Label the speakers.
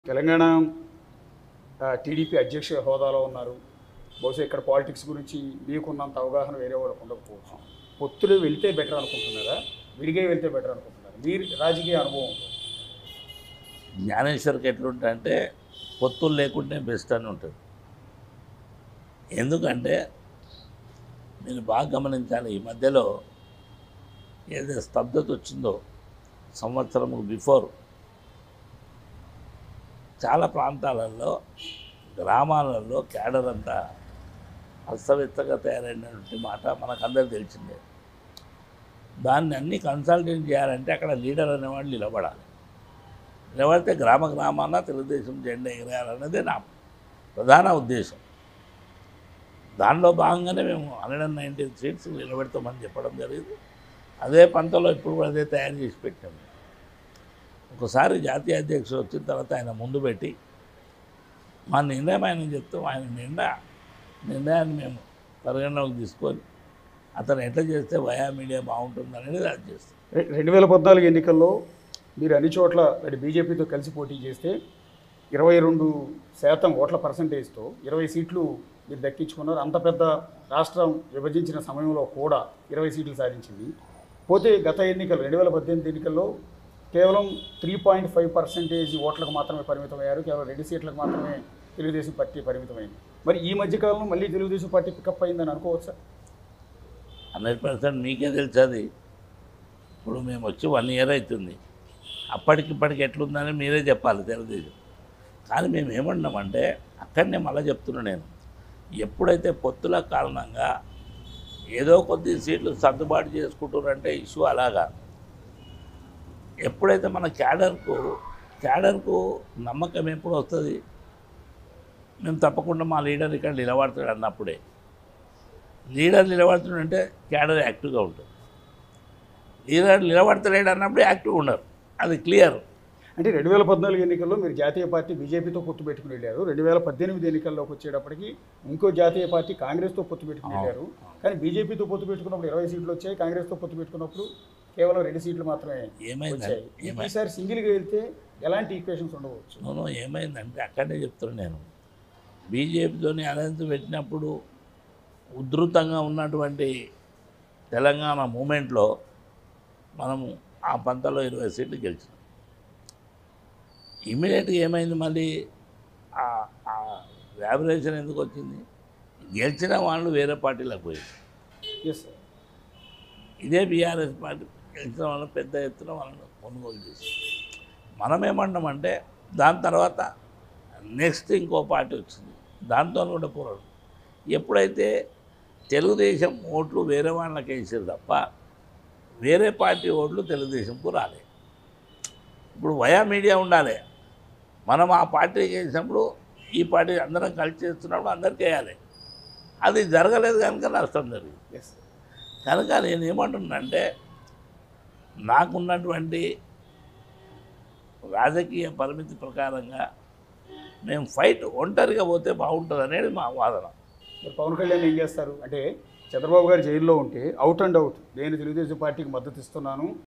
Speaker 1: తెలంగాణ ఆ, టీడీపీ అధ్యక్ష హోదాలో ఉన్నారు బహుశా ఇక్కడ పాలిటిక్స్ గురించి మీకున్నంత అవగాహన వేరే వాళ్ళకు ఉండకపోవచ్చు పొత్తులు వెళ్తే బెటర్ అనుకుంటున్నారా విడిగా వెళ్తే బెటర్ అనుకుంటున్నారు మీరు రాజకీయ అనుభవం ఉంది.
Speaker 2: జ్ఞానేశ్వర్కి ఎట్లుంటుందంటే పొత్తులు లేకుంటే బెస్ట్ అని ఉంటుంది ఎందుకంటే మీరు బాగా గమనించాలి ఈ మధ్యలో ఏదైతే స్తబ్దత వచ్చిందో సంవత్సరం బిఫోర్ చాలా ప్రాంతాలలో గ్రామాలలో క్యాడర్ అంతా అస్తవ్యస్తగా తయారైనటువంటి మాట మనకందరూ తెలిసిందే దాన్ని అన్ని కన్సల్టెంట్ చేయాలంటే అక్కడ లీడర్ అనేవాళ్ళు నిలబడాలి నిలబడితే గ్రామ గ్రామాన తెలుగుదేశం జెండా ఎగరేయాలన్నదే నా ప్రధాన ఉద్దేశం దానిలో భాగంగానే మేము హండ్రెడ్ అండ్ నైంటీ సీట్స్ నిలబెడతామని చెప్పడం జరిగింది అదే పంతలో ఇప్పుడు కూడా అదే తయారు చేసి పెట్టాము ఒకసారి జాతీయ అధ్యక్షుడు వచ్చిన తర్వాత ఆయన ముందు పెట్టి మా నిర్ణయం ఆయన చెప్తాం ఆయన నిండా నిర్ణయాన్ని మేము పరిగణలోకి తీసుకొని అతను ఎట్లా చేస్తే వయా మీడియా బాగుంటుంది అనేది అది చేస్తాం
Speaker 1: రె- రెండు వేల పద్నాలుగు ఎన్నికల్లో మీరు అన్ని చోట్ల అంటే బీజేపీతో కలిసి పోటీ చేస్తే ఇరవై రెండు శాతం ఓట్ల పర్సంటేజ్తో ఇరవై సీట్లు మీరు దక్కించుకున్నారు అంత పెద్ద రాష్ట్రం విభజించిన సమయంలో కూడా ఇరవై సీట్లు సాధించింది పోతే గత ఎన్నికలు రెండు వేల పద్దెనిమిది ఎన్నికల్లో కేవలం త్రీ పాయింట్ ఫైవ్ పర్సెంటేజ్ ఓట్లకు మాత్రమే పరిమితమయ్యారు కేవలం రెండు సీట్లకు మాత్రమే తెలుగుదేశం పార్టీ పరిమితమైంది మరి ఈ మధ్యకాలంలో మళ్ళీ తెలుగుదేశం పార్టీ పికప్ అయిందని అనుకోవచ్చా
Speaker 2: హండ్రెడ్ పర్సెంట్ మీకే తెలుసది ఇప్పుడు మేము వచ్చి వన్ ఇయర్ అవుతుంది అప్పటికిప్పటికి ఎట్లుందని మీరే చెప్పాలి తెలుగుదేశం కానీ మేము ఏమన్నామంటే అక్కడనే మళ్ళీ చెప్తున్నా నేను ఎప్పుడైతే పొత్తుల కారణంగా ఏదో కొద్ది సీట్లు సర్దుబాటు చేసుకుంటున్నారంటే ఇష్యూ అలాగా ఎప్పుడైతే మన క్యాడర్కు క్యాడర్కు నమ్మకం ఎప్పుడు వస్తుంది మేము తప్పకుండా మా లీడర్ ఇక్కడ నిలబడతాడు అన్నప్పుడే లీడర్ నిలబడుతుందంటే క్యాడర్ యాక్టివ్గా ఉంటుంది లీడర్ నిలబడతలేడు అన్నప్పుడు యాక్టివ్ ఉండరు అది క్లియర్
Speaker 1: అంటే రెండు వేల పద్నాలుగు ఎన్నికల్లో మీరు జాతీయ పార్టీ బీజేపీతో పొత్తు పెట్టుకుని వెళ్ళారు రెండు వేల పద్దెనిమిది ఎన్నికల్లోకి వచ్చేటప్పటికి ఇంకో జాతీయ పార్టీ కాంగ్రెస్తో పొత్తు పెట్టుకుని వెళ్ళారు కానీ బీజేపీతో పొత్తు పెట్టుకున్నప్పుడు ఇరవై సీట్లు వచ్చాయి కాంగ్రెస్తో పొత్తు పెట్టుకున్నప్పుడు కేవలం రెండు సీట్లు మాత్రమే
Speaker 2: ఏమైందంటే
Speaker 1: వచ్చాయి
Speaker 2: ఏమై
Speaker 1: ఈసారి సింగిల్గా వెళ్తే ఎలాంటి ఈక్వేషన్స్ ఉండవచ్చు
Speaker 2: నూనె ఏమైందంటే అక్కడనే చెప్తున్నా నేను బీజేపీతోని అలయన్స్ పెట్టినప్పుడు ఉధృతంగా ఉన్నటువంటి తెలంగాణ మూమెంట్లో మనము ఆ పంతలో ఇరవై సీట్లు గెలిచినాం ఇమీడియట్గా ఏమైంది మళ్ళీ ఆ- ఆ వ్యాబరేషన్ ఎందుకు వచ్చింది గెలిచిన వాళ్ళు వేరే పార్టీలకు పోయింది
Speaker 1: ఎస్ సార్
Speaker 2: ఇదే బీఆర్ఎస్ పార్టీ గెలిచిన వాళ్ళు పెద్ద ఎత్తున వాళ్ళని కొనుగోలు చేసి మనం ఏమంటామంటే దాని తర్వాత నెక్స్ట్ ఇంకో పార్టీ వచ్చింది దాంతో కూడా పోరాడు ఎప్పుడైతే తెలుగుదేశం ఓట్లు వేరే వాళ్ళకి వేసారు తప్ప వేరే పార్టీ ఓట్లు తెలుగుదేశంకు రాలే ఇప్పుడు వయా మీడియా ఉండాలి మనం ఆ పార్టీకి వేసినప్పుడు ఈ పార్టీ అందరం కలిసి చేస్తున్నప్పుడు అందరికీ వేయాలి అది జరగలేదు కనుక నష్టం జరిగింది
Speaker 1: ఎస్
Speaker 2: కనుక నేను ఏమంటున్నానంటే నాకున్నటువంటి రాజకీయ పరిమితి ప్రకారంగా మేము ఫైట్ ఒంటరిగా పోతే బాగుంటుంది అనేది మా వాదన
Speaker 1: మరి పవన్ కళ్యాణ్ ఏం చేస్తారు అంటే చంద్రబాబు గారు జైల్లో ఉంటే అవుట్ అండ్ అవుట్ నేను తెలుగుదేశం పార్టీకి మద్దతు ఇస్తున్నాను